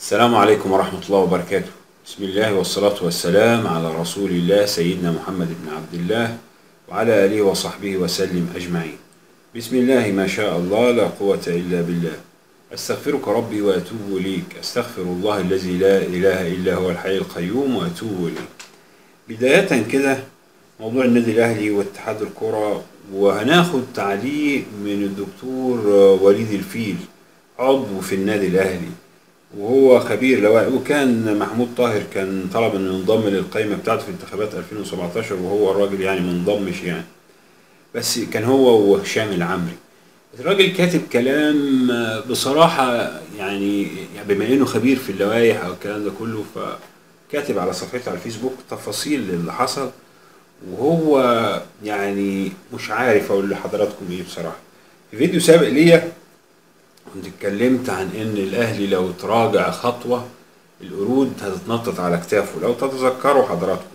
السلام عليكم ورحمة الله وبركاته بسم الله والصلاة والسلام على رسول الله سيدنا محمد بن عبد الله وعلى آله وصحبه وسلم أجمعين بسم الله ما شاء الله لا قوة إلا بالله أستغفرك ربي وأتوب إليك أستغفر الله الذي لا إله إلا هو الحي القيوم وأتوب إليه بداية كده موضوع النادي الأهلي واتحاد الكرة وهناخد تعليق من الدكتور وليد الفيل عضو في النادي الأهلي وهو خبير لوائح وكان محمود طاهر كان طلب انه ينضم للقائمه بتاعته في انتخابات 2017 وهو الراجل يعني ما انضمش يعني بس كان هو وهشام العمري الراجل كاتب كلام بصراحه يعني بما انه خبير في اللوائح او الكلام ده كله فكاتب على صفحته على الفيسبوك تفاصيل اللي حصل وهو يعني مش عارف اقول لحضراتكم ايه بصراحه في فيديو سابق ليا كنت اتكلمت عن ان الاهلي لو تراجع خطوه القرود هتتنطط على كتافه لو تتذكروا حضراتكم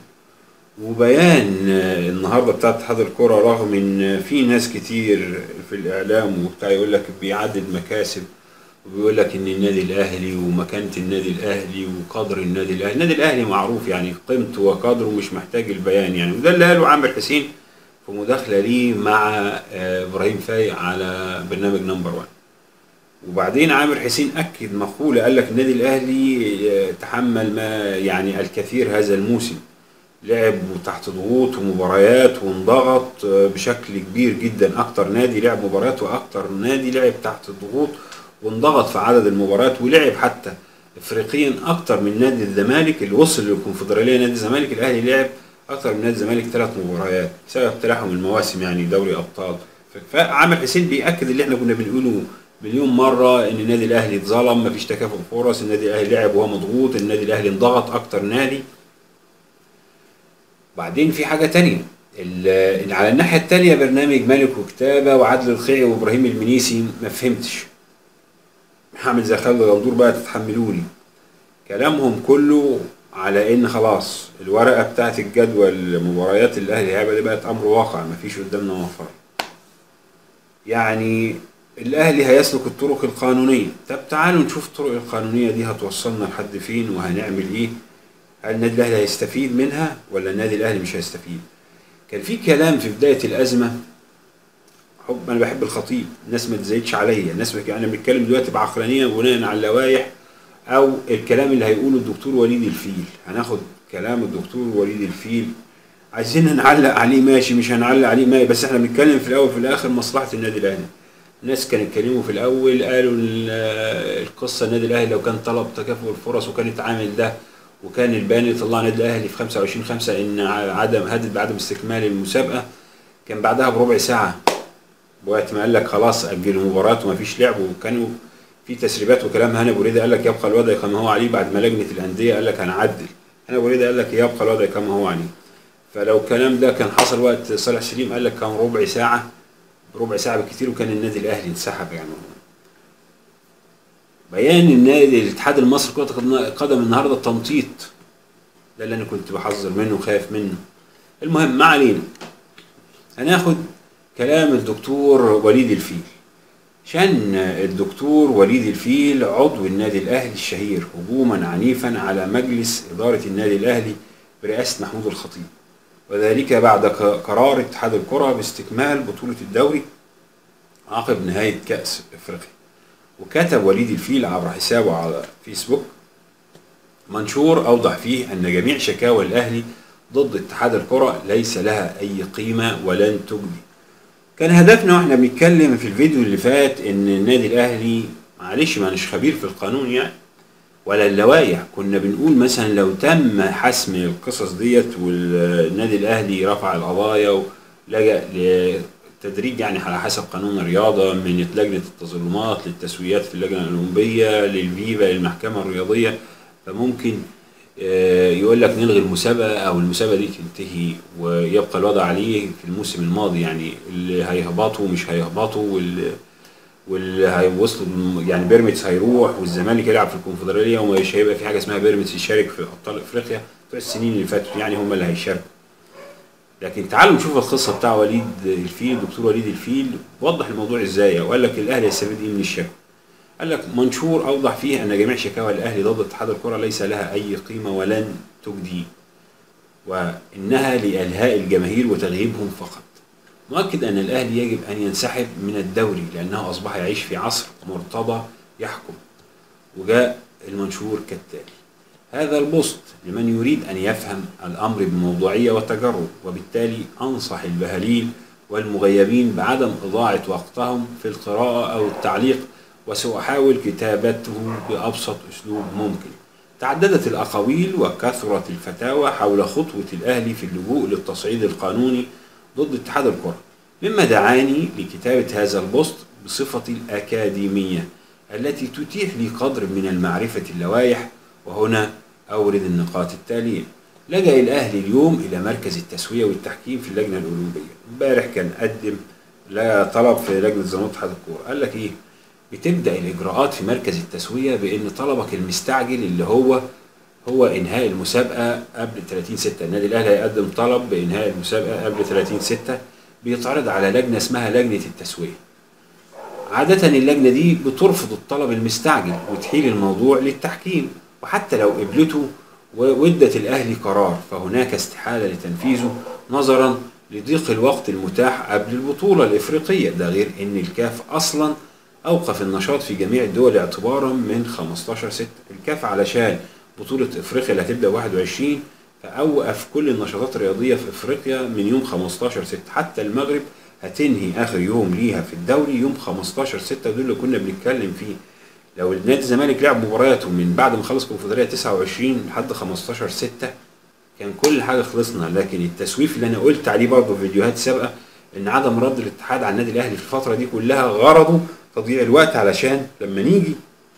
وبيان النهارده بتاع اتحاد الكره رغم ان في ناس كتير في الاعلام وبتاع يقول لك بيعدد مكاسب وبيقول لك ان النادي الاهلي ومكانه النادي الاهلي وقدر النادي الاهلي النادي الاهلي معروف يعني قيمته وقدره مش محتاج البيان يعني وده اللي قاله عامر حسين في مداخله ليه مع ابراهيم فايق على برنامج نمبر 1 وبعدين عامر حسين اكد مقوله قال لك النادي الاهلي تحمل ما يعني الكثير هذا الموسم لعب تحت ضغوط ومباريات وانضغط بشكل كبير جدا اكتر نادي لعب مباريات واكتر نادي لعب تحت الضغوط وانضغط في عدد المباريات ولعب حتى افريقيا اكتر من نادي الزمالك اللي وصل للكونفدراليه نادي الزمالك الاهلي لعب اكتر من نادي الزمالك ثلاث مباريات بسبب تلاحم المواسم يعني دوري ابطال فعامر حسين بياكد اللي احنا كنا بنقوله مليون مرة إن النادي الأهلي اتظلم مفيش تكافؤ فرص النادي الأهلي لعب وهو مضغوط النادي الأهلي انضغط أكتر نادي بعدين في حاجة تانية على الناحية التانية برنامج ملك وكتابة وعدل الخيعي وإبراهيم المنيسي ما فهمتش هعمل زي خالد غندور بقى تتحملوني كلامهم كله على ان خلاص الورقه بتاعت الجدول مباريات الاهلي هيبقى دي بقت امر واقع مفيش قدامنا مفر يعني الاهلي هيسلك الطرق القانونيه طب تعالوا نشوف الطرق القانونيه دي هتوصلنا لحد فين وهنعمل ايه هل النادي الاهلي هيستفيد منها ولا النادي الاهلي مش هيستفيد كان في كلام في بدايه الازمه حب انا بحب الخطيب الناس ما تزايدش عليا الناس انا يعني بنتكلم دلوقتي بعقلانيه بناء على اللوائح او الكلام اللي هيقوله الدكتور وليد الفيل هناخد كلام الدكتور وليد الفيل عايزين نعلق عليه ماشي مش هنعلق عليه ماشي بس احنا بنتكلم في الاول في الاخر مصلحه النادي الاهلي ناس كانوا اتكلموا في الاول قالوا القصه النادي الاهلي لو كان طلب تكافؤ الفرص وكان اتعامل ده وكان البيان اللي طلع النادي الاهلي في 25 5 ان عدم هدد بعدم استكمال المسابقه كان بعدها بربع ساعه وقت ما قال لك خلاص اجل المباراه ومفيش لعب وكانوا في تسريبات وكلام هاني ابو ريده قال لك يبقى الوضع كما هو عليه بعد ما لجنه الانديه قال لك هنعدل هاني ابو ريده قال لك يبقى الوضع كما هو عليه فلو الكلام ده كان حصل وقت صالح سليم قال لك كان ربع ساعه ربع ساعة بالكتير وكان النادي الأهلي انسحب يعني بيان النادي الاتحاد المصري كرة القدم النهارده تنطيط ده اللي أنا كنت بحذر منه وخايف منه المهم ما علينا هناخد كلام الدكتور وليد الفيل شن الدكتور وليد الفيل عضو النادي الأهلي الشهير هجوما عنيفا على مجلس إدارة النادي الأهلي برئاسة محمود الخطيب وذلك بعد قرار اتحاد الكرة باستكمال بطولة الدوري عقب نهاية كأس افريقيا وكتب وليد الفيل عبر حسابه على فيسبوك منشور أوضح فيه أن جميع شكاوى الأهلي ضد اتحاد الكرة ليس لها أي قيمة ولن تجدي كان هدفنا واحنا بنتكلم في الفيديو اللي فات ان النادي الاهلي معلش ما مش خبير في القانون يعني ولا اللوائح كنا بنقول مثلا لو تم حسم القصص ديت والنادي الاهلي رفع القضايا ولجا لتدريج يعني على حسب قانون الرياضه من لجنه التظلمات للتسويات في اللجنه الاولمبيه للفيفا للمحكمه الرياضيه فممكن يقول لك نلغي المسابقه او المسابقه دي تنتهي ويبقى الوضع عليه في الموسم الماضي يعني اللي هيهبطوا مش هيهبطوا واللي واللي هيوصلوا يعني بيراميدز هيروح والزمالك يلعب في الكونفدراليه ومش هيبقى في حاجه اسمها بيراميدز يشارك في ابطال افريقيا بتوع السنين اللي فاتت يعني هم اللي هيشاركوا لكن تعالوا نشوف القصه بتاع وليد الفيل دكتور وليد الفيل وضح الموضوع ازاي وقال لك الاهلي هيستفيد ايه من الشكوى قال لك منشور اوضح فيه ان جميع شكاوى الاهلي ضد اتحاد الكره ليس لها اي قيمه ولن تجدي وانها لالهاء الجماهير وتغييبهم فقط مؤكد ان الاهلي يجب ان ينسحب من الدوري لانه اصبح يعيش في عصر مرتضى يحكم وجاء المنشور كالتالي هذا البوست لمن يريد ان يفهم الامر بموضوعيه وتجرد وبالتالي انصح البهاليل والمغيبين بعدم اضاعه وقتهم في القراءه او التعليق وسأحاول كتابته بأبسط أسلوب ممكن تعددت الأقاويل وكثرت الفتاوى حول خطوة الأهلي في اللجوء للتصعيد القانوني ضد اتحاد الكرة مما دعاني لكتابة هذا البوست بصفتي الأكاديمية التي تتيح لي قدر من المعرفة اللوائح وهنا أورد النقاط التالية لجأ الأهلي اليوم إلى مركز التسوية والتحكيم في اللجنة الأولمبية امبارح كان قدم لا طلب في لجنة زنوط اتحاد الكورة قال لك إيه بتبدا الاجراءات في مركز التسويه بان طلبك المستعجل اللي هو هو انهاء المسابقه قبل 30 6 النادي الاهلي هيقدم طلب بانهاء المسابقه قبل 30 6 بيتعرض على لجنه اسمها لجنه التسويه عادة اللجنة دي بترفض الطلب المستعجل وتحيل الموضوع للتحكيم وحتى لو قبلته وودت الأهلي قرار فهناك استحالة لتنفيذه نظرا لضيق الوقت المتاح قبل البطولة الإفريقية ده غير إن الكاف أصلا أوقف النشاط في جميع الدول اعتبارا من 15 6 الكاف علشان بطولة افريقيا اللي هتبدأ 21 فأوقف كل النشاطات الرياضية في افريقيا من يوم 15 6 حتى المغرب هتنهي آخر يوم ليها في الدوري يوم 15 6 دول اللي كنا بنتكلم فيه لو نادي الزمالك لعب مبارياته من بعد ما خلص الكونفدرالية 29 لحد 15 6 كان كل حاجة خلصنا لكن التسويف اللي أنا قلت عليه برضه في فيديوهات سابقة إن عدم رد الاتحاد على النادي الأهلي في الفترة دي كلها غرضه تضييع الوقت علشان لما نيجي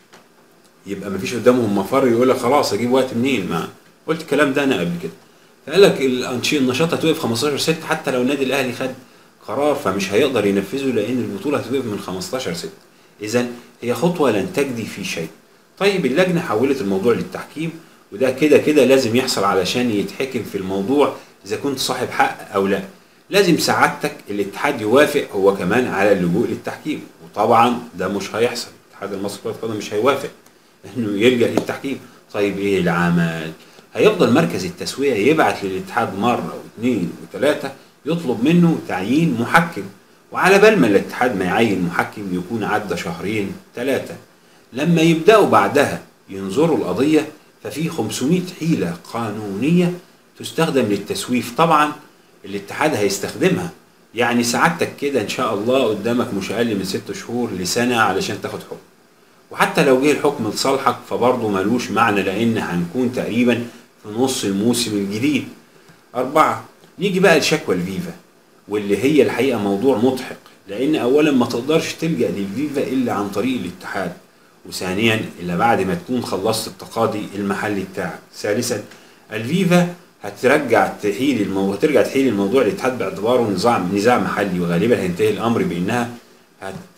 يبقى مفيش قدامهم مفر يقول لك خلاص اجيب وقت منين ما قلت الكلام ده انا قبل كده فقال لك الانشطه النشاط هتوقف 15 6 حتى لو النادي الاهلي خد قرار فمش هيقدر ينفذه لان البطوله هتوقف من 15 6 اذا هي خطوه لن تجدي في شيء طيب اللجنه حولت الموضوع للتحكيم وده كده كده لازم يحصل علشان يتحكم في الموضوع اذا كنت صاحب حق او لا لازم سعادتك الاتحاد يوافق هو كمان على اللجوء للتحكيم وطبعا ده مش هيحصل الاتحاد المصري لكره القدم مش هيوافق انه يلجا للتحكيم طيب ايه العمل هيفضل مركز التسويه يبعت للاتحاد مره واثنين وثلاثه يطلب منه تعيين محكم وعلى بال ما الاتحاد ما يعين محكم يكون عدى شهرين ثلاثه لما يبداوا بعدها ينظروا القضيه ففي 500 حيله قانونيه تستخدم للتسويف طبعا الاتحاد هيستخدمها يعني سعادتك كده ان شاء الله قدامك مش اقل من ست شهور لسنه علشان تاخد حكم وحتى لو جه الحكم لصالحك فبرضه ملوش معنى لان هنكون تقريبا في نص الموسم الجديد أربعة نيجي بقى لشكوى الفيفا واللي هي الحقيقة موضوع مضحك لأن أولا ما تقدرش تلجأ للفيفا إلا عن طريق الاتحاد وثانيا إلا بعد ما تكون خلصت التقاضي المحلي بتاعك ثالثا الفيفا هترجع تحيل الموضوع هترجع تحيل الموضوع للاتحاد باعتباره نظام نزاع محلي وغالبا هينتهي الامر بانها هت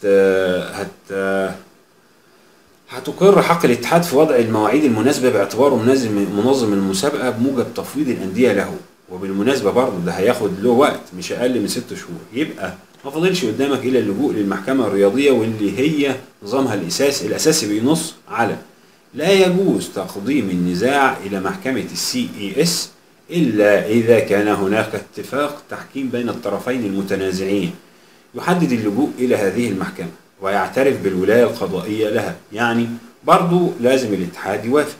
هت هتقر حق الاتحاد في وضع المواعيد المناسبة باعتباره منظم منظم المسابقة بموجب تفويض الأندية له وبالمناسبة برضه ده هياخد له وقت مش أقل من ست شهور يبقى ما فاضلش قدامك إلا اللجوء للمحكمة الرياضية واللي هي نظامها الأساس الأساسي بينص على لا يجوز تقديم النزاع إلى محكمة السي إي إس إلا إذا كان هناك اتفاق تحكيم بين الطرفين المتنازعين يحدد اللجوء إلى هذه المحكمة ويعترف بالولاية القضائية لها يعني برضو لازم الاتحاد يوافق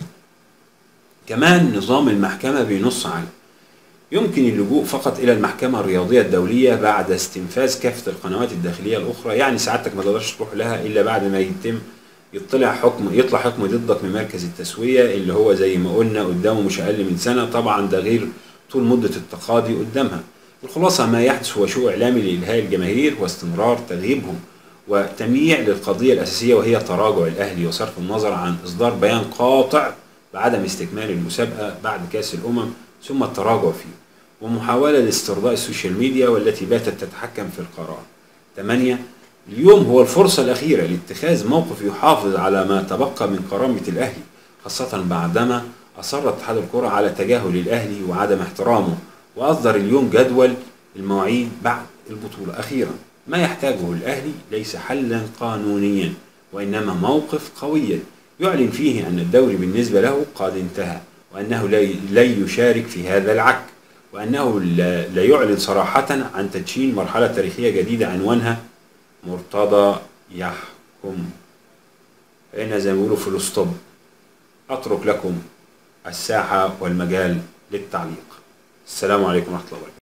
كمان نظام المحكمة بينص على يمكن اللجوء فقط إلى المحكمة الرياضية الدولية بعد استنفاذ كافة القنوات الداخلية الأخرى يعني سعادتك ما تقدرش تروح لها إلا بعد ما يتم يطلع حكم يطلع حكم ضدك من مركز التسويه اللي هو زي ما قلنا قدامه مش اقل من سنه طبعا ده غير طول مده التقاضي قدامها الخلاصه ما يحدث هو شو اعلامي لالهاء الجماهير واستمرار تغييبهم وتمييع للقضيه الاساسيه وهي تراجع الاهلي وصرف النظر عن اصدار بيان قاطع بعدم استكمال المسابقه بعد كاس الامم ثم التراجع فيه ومحاوله لاسترضاء السوشيال ميديا والتي باتت تتحكم في القرار 8 اليوم هو الفرصة الأخيرة لاتخاذ موقف يحافظ على ما تبقى من كرامة الأهلي خاصة بعدما أصر اتحاد الكرة على تجاهل الأهلي وعدم احترامه وأصدر اليوم جدول المواعيد بعد البطولة أخيرا ما يحتاجه الأهلي ليس حلا قانونيا وإنما موقف قويا يعلن فيه أن الدوري بالنسبة له قد انتهى وأنه لا- لن يشارك في هذا العك وأنه لا لا يعلن صراحة عن تدشين مرحلة تاريخية جديدة عنوانها مرتضى يحكم فإن زي ما بيقولوا في الاسطب أترك لكم الساحة والمجال للتعليق السلام عليكم ورحمة الله وبركاته